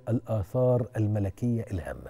الآثار الملكية الهامة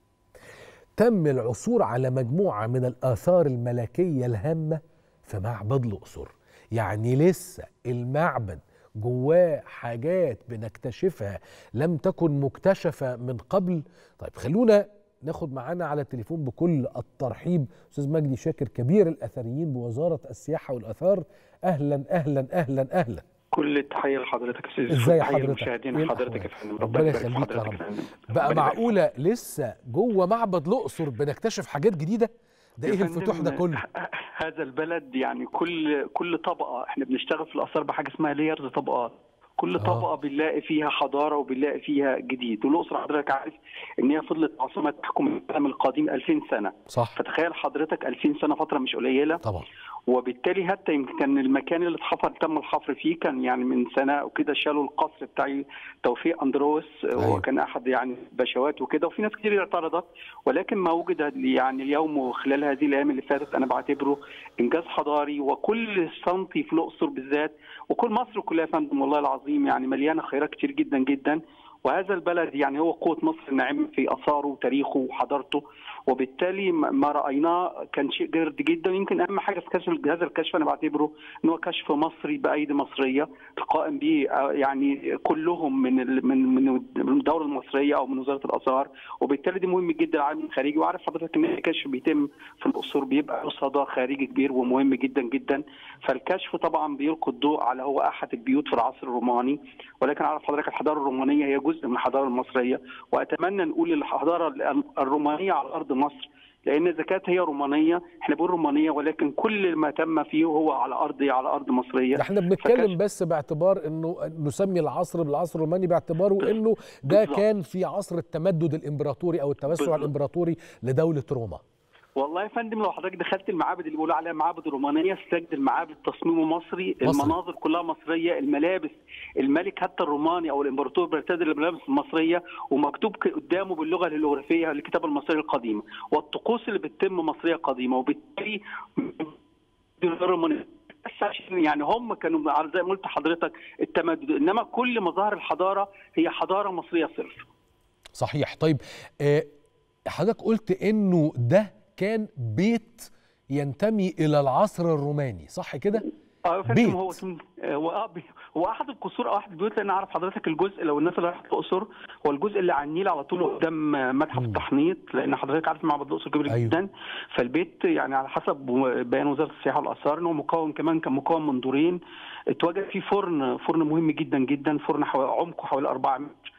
تم العثور على مجموعة من الآثار الملكية الهامة في معبد الأقصر يعني لسه المعبد جواه حاجات بنكتشفها لم تكن مكتشفة من قبل طيب خلونا ناخد معانا على التليفون بكل الترحيب استاذ مجدي شاكر كبير الاثريين بوزاره السياحه والاثار اهلا اهلا اهلا اهلا كل التحيه لحضرتك يا استاذ ازاي تحية حضرتك للمشاهدين إيه حضرتك يا الأحوال؟ فندم ربنا يبارك في يخليك يا حضرتك رب. فندم. بقى ربنا يبارك في معقوله لسه جوه معبد الاقصر بنكتشف حاجات جديده ده يا ايه الفتوح ده فندم، كله ه- هذا البلد يعني كل كل طبقه احنا بنشتغل في الاثار بحاجه اسمها ليرز طبقات كل آه. طبقه بنلاقي فيها حضاره وبنلاقي فيها جديد والاقصر حضرتك عارف ان هي فضلت عاصمه تحكم العالم القديم 2000 سنه صح فتخيل حضرتك 2000 سنه فتره مش قليله طبعا وبالتالي حتى يمكن كان المكان اللي اتحفر تم الحفر فيه كان يعني من سنه وكده شالوا القصر بتاع توفيق اندروس أيوة. هو كان احد يعني البشوات وكده وفي ناس كتير اعترضت ولكن ما وجد يعني اليوم وخلال هذه الايام اللي فاتت انا بعتبره انجاز حضاري وكل سنتي في الاقصر بالذات وكل مصر كلها يا فندم والله العظيم يعني مليانه خيرات كتير جدا جدا وهذا البلد يعني هو قوه مصر الناعمه في اثاره وتاريخه وحضارته وبالتالي ما ما رايناه كان شيء جرد جدا يمكن اهم حاجه في كشف هذا الكشف انا بعتبره ان هو كشف مصري بايدي مصريه القائم به آه، يعني كلهم من ال- من من من الدوله المصريه او من وزاره الاثار وبالتالي دي مهم جدا العالم الخارجي وعارف حضرتك ان الكشف بيتم في الاقصر بيبقى له صدى خارجي كبير ومهم جدا جدا فالكشف طبعا بيلقي الضوء على هو احد البيوت في العصر الروماني ولكن عارف حضرتك الحضاره الرومانيه هي جزء من الحضاره المصريه واتمنى نقول الحضاره الرومانيه على ارض مصر لان اذا كانت هي رومانيه احنا بنقول رومانيه ولكن كل ما تم فيه هو على ارض على ارض مصريه ده احنا بنتكلم فكشف- بس باعتبار انه نسمي العصر بالعصر الروماني باعتباره انه ده بالظبط. كان في عصر التمدد الامبراطوري او التوسع بالظبط. الامبراطوري لدوله روما والله يا فندم لو حضرتك دخلت المعابد اللي بيقولوا عليها معابد رومانيه استجد المعابد تصميمه مصري مصري. المناظر كلها مصريه الملابس الملك حتى الروماني او الامبراطور بيرتدي الملابس المصريه ومكتوب ك- قدامه باللغه الهيروغليفيه الكتابه المصريه القديمه والطقوس اللي بتتم مصريه قديمه وبالتالي الرومانية بس عشان يعني هم كانوا على زي ما قلت حضرتك التمدد انما كل مظاهر الحضاره هي حضاره مصريه صرف صحيح طيب آه، حضرتك قلت انه ده كان بيت ينتمي الى العصر الروماني صح كده اه يا بيت. فندم هو اسم- آه، هو آه بي- هو احد القصور او احد البيوت لان اعرف حضرتك الجزء لو الناس اللي راحت الاقصر هو الجزء اللي على النيل على طول قدام آه، متحف مم. التحنيط لان حضرتك عارف معبد الاقصر كبير أيوه. جدا فالبيت يعني على حسب بيان وزاره السياحه والاثار انه مكون كمان كان مكون من دورين اتوجد فيه فرن فرن مهم جدا جدا فرن حوالي عمقه حوالي 4 متر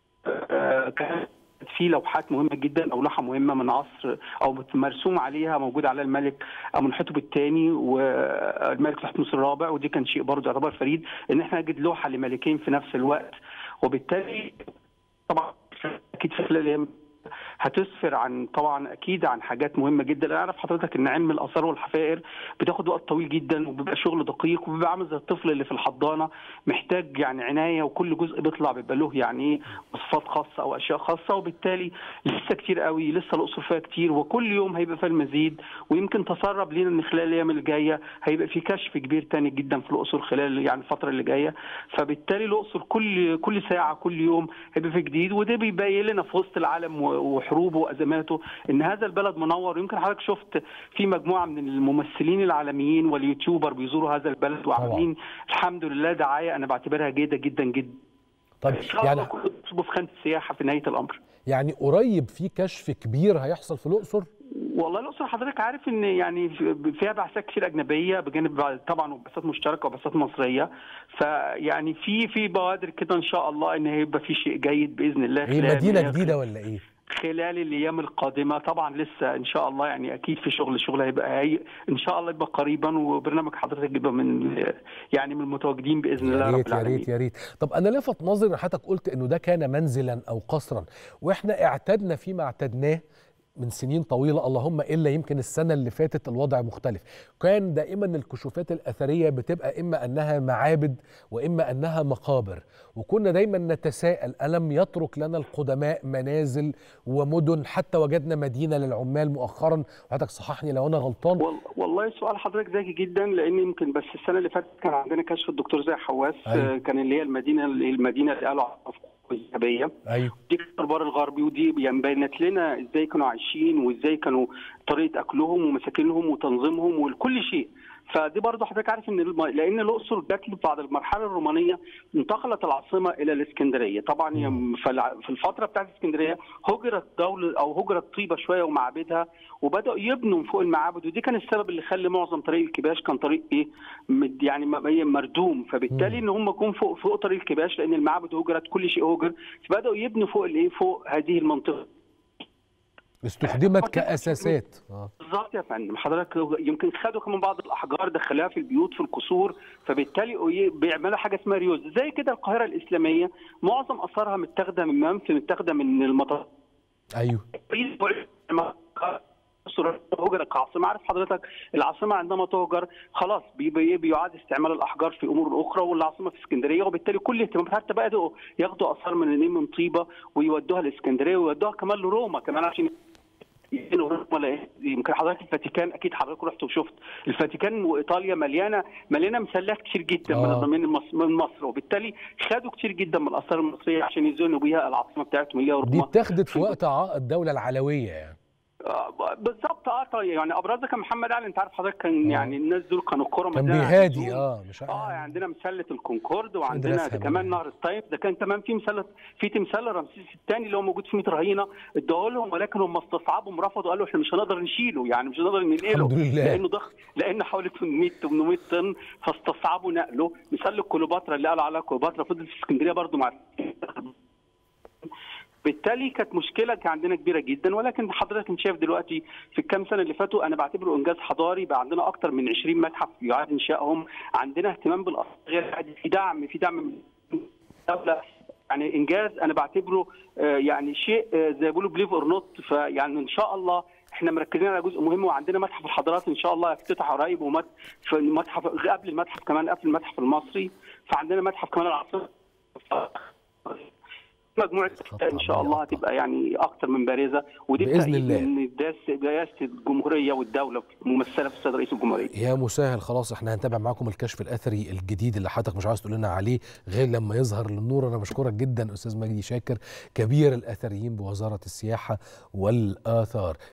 آه، كان في لوحات مهمه جدا او لوحه مهمه من عصر او مرسوم عليها موجود عليها الملك منحتب الثاني والملك تحتمس الرابع ودي كان شيء برضه يعتبر فريد ان احنا نجد لوحه لملكين في نفس الوقت وبالتالي طبعا اكيد في خلال الايام هتسفر عن طبعا اكيد عن حاجات مهمه جدا انا اعرف حضرتك ان علم الاثار والحفائر بتاخد وقت طويل جدا وبيبقى شغل دقيق وبيبقى عامل زي الطفل اللي في الحضانه محتاج يعني عنايه وكل جزء بيطلع بيبقى له يعني ايه وصفات خاصه او اشياء خاصه وبالتالي لسه كتير قوي لسه الاقصر فيها كتير وكل يوم هيبقى فيها المزيد ويمكن تسرب لينا ان خلال الايام اللي جايه هيبقى في كشف كبير تاني جدا في الاقصر خلال يعني الفتره اللي جايه فبالتالي الاقصر كل كل ساعه كل يوم هيبقى في جديد وده بيبين لنا في وسط العالم و- وحروبه وازماته ان هذا البلد منور يمكن حضرتك شفت في مجموعه من الممثلين العالميين واليوتيوبر بيزوروا هذا البلد وعاملين الحمد لله دعايه انا بعتبرها جيده جدا جدا طيب ان شاء يعني الله كله تصب في خانه السياحه في نهايه الامر يعني قريب في كشف كبير هيحصل في الاقصر والله الاقصر حضرتك عارف ان يعني فيها بعثات كتير اجنبيه بجانب طبعا بعثات مشتركه وبعثات مصريه فيعني في في بوادر كده ان شاء الله ان هيبقى في شيء جيد باذن الله ايه خلال- مدينه جديده ولا ايه خلال الايام القادمه طبعا لسه ان شاء الله يعني اكيد في شغل شغل هيبقى هي ان شاء الله يبقى قريبا وبرنامج حضرتك يبقى من يعني من المتواجدين باذن الله يا رب ريت يا العالمين ريت يا ريت طب انا لفت نظري ان حضرتك قلت انه ده كان منزلا او قصرا واحنا اعتدنا فيما اعتدناه من سنين طويلة اللهم إلا يمكن السنة اللي فاتت الوضع مختلف كان دائما الكشوفات الأثرية بتبقى إما أنها معابد وإما أنها مقابر وكنا دايما نتساءل ألم يترك لنا القدماء منازل ومدن حتى وجدنا مدينة للعمال مؤخرا وحضرتك صححني لو أنا غلطان وال- والله سؤال حضرتك ذكي جدا لان يمكن بس السنه اللي فاتت كان عندنا كشف الدكتور زي حواس أيوة. آه، كان اللي هي المدينه المدينه اللي قالوا عنها في الذهبيه ايوه دي كانت البار الغربي ودي يعني بينت لنا ازاي كانوا عايشين وازاي كانوا طريقه اكلهم ومساكنهم وتنظيمهم وكل شيء فدي برضه حضرتك عارف ان الم... لان الاقصر جت بعد المرحله الرومانيه انتقلت العاصمه الى الاسكندريه طبعا هي في الفتره بتاعت اسكندريه هجرت دوله او هجرت طيبه شويه ومعابدها وبداوا يبنوا فوق المعابد ودي كان السبب اللي خلى معظم طريق الكباش كان طريق ايه يعني مردوم فبالتالي ان هم جم فوق فوق طريق الكباش لان المعابد هجرت كل شيء هجر فبداوا يبنوا فوق الايه فوق هذه المنطقه استخدمت كاساسات بالظبط يا فندم حضرتك يمكن خدوا كمان بعض الاحجار دخلوها في البيوت في القصور فبالتالي بيعملوا حاجه اسمها ريوز زي كده القاهره الاسلاميه معظم اثارها متاخده من منف متاخده من المطار ايوه هجر كعاصمه عارف حضرتك العاصمه عندما تهجر خلاص بي بيعاد استعمال الاحجار في امور اخرى والعاصمه في اسكندريه وبالتالي كل اهتمام حتى بداوا ياخدوا اثار من من طيبه ويودوها لاسكندريه ويودوها كمان لروما كمان عشان يمكن حضرتك الفاتيكان اكيد حضرتك رحت وشفت الفاتيكان وايطاليا مليانه مليانه مسلات كتير جدا آه. من من مصر وبالتالي خدوا كتير جدا من الاثار المصريه عشان يزينوا بيها العاصمه بتاعتهم اللي هي روما دي اتخذت في وقت الدوله العلويه يعني بالظبط اه يعني ابرزها كان محمد علي انت عارف حضرتك كان يعني الناس دول كانوا الكوره كان بيهادي اه مش عارف اه يعني عندنا مسله الكونكورد وعندنا ده كمان نهر الطيب ده كان تمام في مسله في تمثال رمسيس الثاني اللي هو موجود في 100 رهينه ادوه لهم ولكن هم استصعبوا رفضوا قالوا احنا مش هنقدر نشيله يعني مش هنقدر ننقله الحمد لله لانه ضخم لان حوالي 800 800 طن فاستصعبوا نقله مثال كليوباترا اللي قالوا عليها كليوباترا فضل في اسكندريه برضه مع بالتالي كانت مشكله كان عندنا كبيره جدا ولكن حضرتك انت شايف دلوقتي في الكام سنه اللي فاتوا انا بعتبره انجاز حضاري بقى عندنا اكثر من 20 متحف يعاد انشائهم عندنا اهتمام بالاثار غير عادي في دعم في دعم من الدوله يعني انجاز انا بعتبره يعني شيء زي ما بيقولوا بليف اور نوت فيعني ان شاء الله احنا مركزين على جزء مهم وعندنا متحف الحضارات ان شاء الله يفتتح قريب ومتحف قبل المتحف كمان قبل المتحف المصري فعندنا متحف كمان العاصمه مجموعه ان شاء الله هتبقى يعني اكثر من بارزه ودي باذن الله من رئاسه الجمهوريه والدوله ممثله في السيد رئيس الجمهوريه يا مسهل خلاص احنا هنتابع معاكم الكشف الاثري الجديد اللي حضرتك مش عاوز تقول لنا عليه غير لما يظهر للنور انا بشكرك جدا استاذ مجدي شاكر كبير الاثريين بوزاره السياحه والاثار